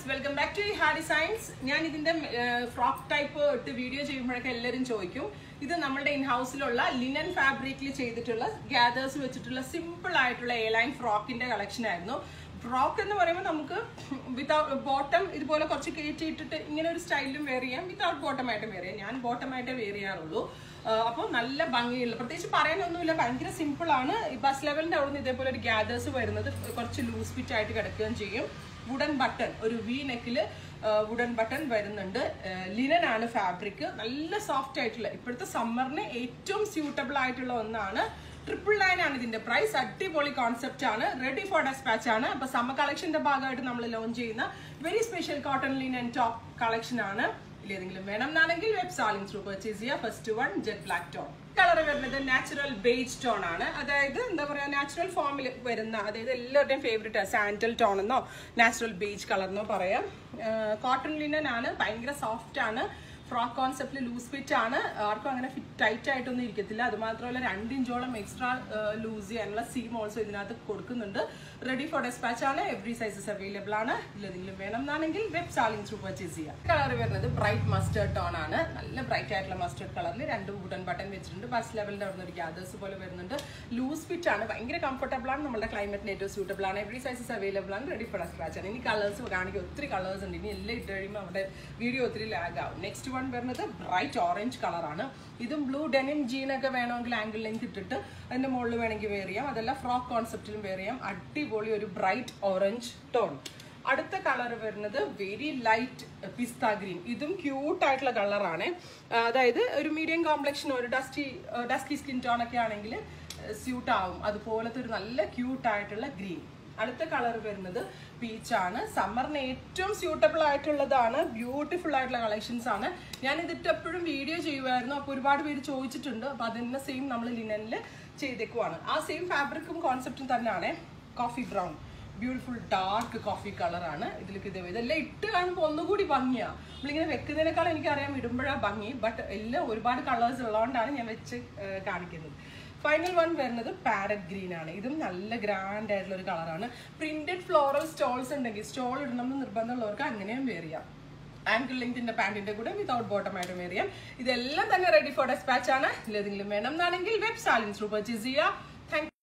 welcome back to ha designs ഞാൻ ഇതിന്റെ frock type ഇട്ട് വീഡിയോ ചെയ്യുമ്പോഴൊക്കെ എല്ലാവരും ചോദിക്കും ഇത് നമ്മുടെ ഇൻ ഹൗസിലുള്ള ലിനൻ ഫാബ്രിക്കിൽ ചെയ്തിട്ടുള്ള ഗ്യാദേഴ്സ് വെച്ചിട്ടുള്ള സിമ്പിൾ ആയിട്ടുള്ള എ ലൈൻ ഫ്രോക്കിന്റെ കളക്ഷൻ ആയിരുന്നു ഫ്രോക്ക് എന്ന് പറയുമ്പോൾ നമുക്ക് വിതൗട്ട് ബോട്ടം ഇതുപോലെ കുറച്ച് കയറ്റിയിട്ടിട്ട് ഇങ്ങനെ ഒരു സ്റ്റൈലിലും വെയർ ചെയ്യാം വിതൗട്ട് ബോട്ടം ആയിട്ട് വെയർ ചെയ്യാം ഞാൻ ബോട്ടം ആയിട്ടേ വെയർ ചെയ്യാറുള്ളൂ അപ്പോൾ നല്ല ഭംഗിയുള്ള പ്രത്യേകിച്ച് പറയാനൊന്നുമില്ല ഭയങ്കര സിമ്പിൾ ആണ് ഈ ബസ് ലെവലിന്റെ അവിടെ നിന്ന് ഇതേപോലെ ഒരു ഗ്യാദേഴ്സ് വരുന്നത് കുറച്ച് ലൂസ് ഫിറ്റ് ആയിട്ട് കിടക്കുകയും ചെയ്യും വുഡൻ ബട്ടൺ ഒരു വി നെക്കിൽ വുഡൻ ബട്ടൺ വരുന്നുണ്ട് ലിനൻ ആണ് ഫാബ്രിക് നല്ല സോഫ്റ്റ് ആയിട്ടുള്ള ഇപ്പോഴത്തെ സമ്മറിന് ഏറ്റവും സ്യൂട്ടബിൾ ആയിട്ടുള്ള ഒന്നാണ് ട്രിപ്പിൾ നയൻ ആണ് ഇതിന്റെ പ്രൈസ് അടിപൊളി കോൺസെപ്റ്റ് ആണ് റെഡി ഫോർ ഡെസ്പാച്ച് ആണ് അപ്പൊ സമ്മർ കളക്ഷന്റെ ഭാഗമായിട്ട് നമ്മൾ ലോഞ്ച് ചെയ്യുന്ന very special cotton linen top collection ആണ് ഇതിലേതെങ്കിലും വേണം എന്നാണെങ്കിൽ വെബ് സാലിംഗ് ത്രൂ പർച്ചേസ് ചെയ്യുക first one jet black tone colour വരുന്നത് നാച്ചുറൽ ബേജ് ടോൺ ആണ് അതായത് എന്താ പറയാ നാച്ചുറൽ ഫോമിൽ വരുന്ന അതായത് എല്ലാവരുടെയും ഫേവറേറ്റ് സാൻഡൽ ടോൺ എന്നോ നാച്ചുറൽ ബേജ് കളർ എന്നോ പറയാം കോട്ടൺ ലിനൻ ആണ് ഭയങ്കര സോഫ്റ്റ് ആണ് ഫ്രോക്ക് കോൺസെപ്റ്റിൽ ലൂസ് ഫിറ്റ് ആണ് ആർക്കും അങ്ങനെ ഫിറ്റ് ടൈറ്റ് ആയിട്ടൊന്നും ഇരിക്കത്തില്ല അത് മാത്രമല്ല രണ്ട് ഇഞ്ചോളം എക്സ്ട്രാ ലൂസ് ചെയ്യാനുള്ള സീം ഓൾസോ ഇതിനകത്ത് കൊടുക്കുന്നുണ്ട് റെഡി ഫോർ ഡെസ്പാച്ച് ആണ് എവറി സൈസസ് അവൈലബിൾ ആണ് ഇതിലെന്തെങ്കിലും വേണം എന്നാണെങ്കിൽ വെബ് സാലിംഗ് ത്രൂ പർച്ചേസ് ചെയ്യാം കളർ വരുന്നത് ബ്രൈറ്റ് മസ്റ്റേർഡ് ടോൺ ആണ് നല്ല ബ്രൈറ്റ് ആയിട്ടുള്ള മസ്റ്റേർഡ് കളറിൽ രണ്ട് വുഡൻ ബട്ടൺ വെച്ചിട്ടുണ്ട് ബസ് ലെവലിന്റെ അവിടെ ഒരു ഗ്യാദേഴ്സ് പോലെ വരുന്നുണ്ട് ലൂസ് ഫിറ്റ് ആണ് ഭയങ്കര കംഫർട്ടബിൾ ആണ് നമ്മുടെ ക്ലൈമറ്റിന് ഏറ്റവും സൂട്ടബിൾ ആണ് എവറി സൈസസ് അവൈലബിൾ ആണ് റെഡി ഫോർ ഡെസ്പാച്ച് ആണ് ഇനി കളേഴ്സ് കാണിക്കും ഒത്തിരി കളേഴ്സ് ഉണ്ട് ഇനി എല്ലാം ഇട്ട് കഴിയുമ്പോൾ അവിടെ വീഡിയോ ഒത്തിരി ലാഗ് ആവും നെക്സ്റ്റ് വൺ വരുന്നത് ബ്രൈറ്റ് ഓറഞ്ച് കളറാണ് ഇതും ബ്ലൂ ഡെനിം ജീനൊക്കെ വേണമെങ്കിൽ ആംഗിൾ ലെങ്ത് ഇട്ടിട്ട് അതിന്റെ മുകളിൽ വേണമെങ്കിൽ വെയർ ചെയ്യാം അതല്ല ഫ്രോക്ക് കോൺസെപ്റ്റിലും വെയർ ചെയ്യാം അടിപൊളി ഒരു ബ്രൈറ്റ് ഓറഞ്ച് ടോൺ അടുത്ത കളർ വരുന്നത് വെരി ലൈറ്റ് പിസ്ത ഗ്രീൻ ഇതും ക്യൂട്ട് ആയിട്ടുള്ള കളറാണ് അതായത് ഒരു മീഡിയം കോംപ്ലക്ഷൻ ഒരു ഡസ്റ്റി ഡസ്റ്റി സ്കിൻ ടോൺ ഒക്കെ ആണെങ്കിൽ സ്യൂട്ട് ആവും അതുപോലത്തെ ഒരു നല്ല ക്യൂട്ട് ആയിട്ടുള്ള ഗ്രീൻ അടുത്ത കളർ വരുന്നത് പീച്ചാണ് സമ്മറിന് ഏറ്റവും സ്യൂട്ടബിൾ ആയിട്ടുള്ളതാണ് ബ്യൂട്ടിഫുൾ ആയിട്ടുള്ള കളക്ഷൻസ് ആണ് ഞാൻ ഇതിട്ട് എപ്പോഴും വീഡിയോ ചെയ്യുമായിരുന്നു അപ്പോൾ ഒരുപാട് പേര് ചോദിച്ചിട്ടുണ്ട് അപ്പോൾ അതിൻ്റെ സെയിം നമ്മൾ ലിനനിൽ ചെയ്തേക്കുവാണ് ആ സെയിം ഫാബ്രിക്കും കോൺസെപ്റ്റും തന്നെയാണ് coffee brown beautiful dark coffee കളറാണ് ഇതിലേക്ക് ഇതേ ഇതെല്ലാം ഇട്ട് കാണുമ്പോൾ ഒന്നുകൂടി ഭംഗിയാണ് നമ്മളിങ്ങനെ വെക്കുന്നതിനേക്കാൾ എനിക്കറിയാം ഇടുമ്പോഴാണ് ഭംഗി ബട്ട് എല്ലാം ഒരുപാട് കളേഴ്സ് ഉള്ളതുകൊണ്ടാണ് ഞാൻ വെച്ച് കാണിക്കുന്നത് ഫൈനൽ വൺ വരുന്നത് പാരറ്റ് ഗ്രീൻ ആണ് ഇതും നല്ല ഗ്രാൻഡ് ആയിട്ടുള്ള ഒരു കളറാണ് പ്രിന്റഡ് ഫ്ലോറൽ സ്റ്റോൾസ് ഉണ്ടെങ്കിൽ സ്റ്റോൾ ഇടണം എന്ന് നിർബന്ധമുള്ളവർക്ക് അങ്ങനെയും വെയർ ചെയ്യാം ആങ്കിൾ ലിങ്കിന്റെ പാന്റിന്റെ കൂടെ വിതൗട്ട് ബോട്ടം ആയിട്ട് വെയർ ചെയ്യാം ഇതെല്ലാം തന്നെ റെഡി ഫോർ ഡെസ്പാച്ച് ആണ് ഇതിലേതെങ്കിലും വേണം എന്നാണെങ്കിൽ വെബ് സാലിംഗ് ത്രൂ പർച്ചേസ് ചെയ്യുക താങ്ക്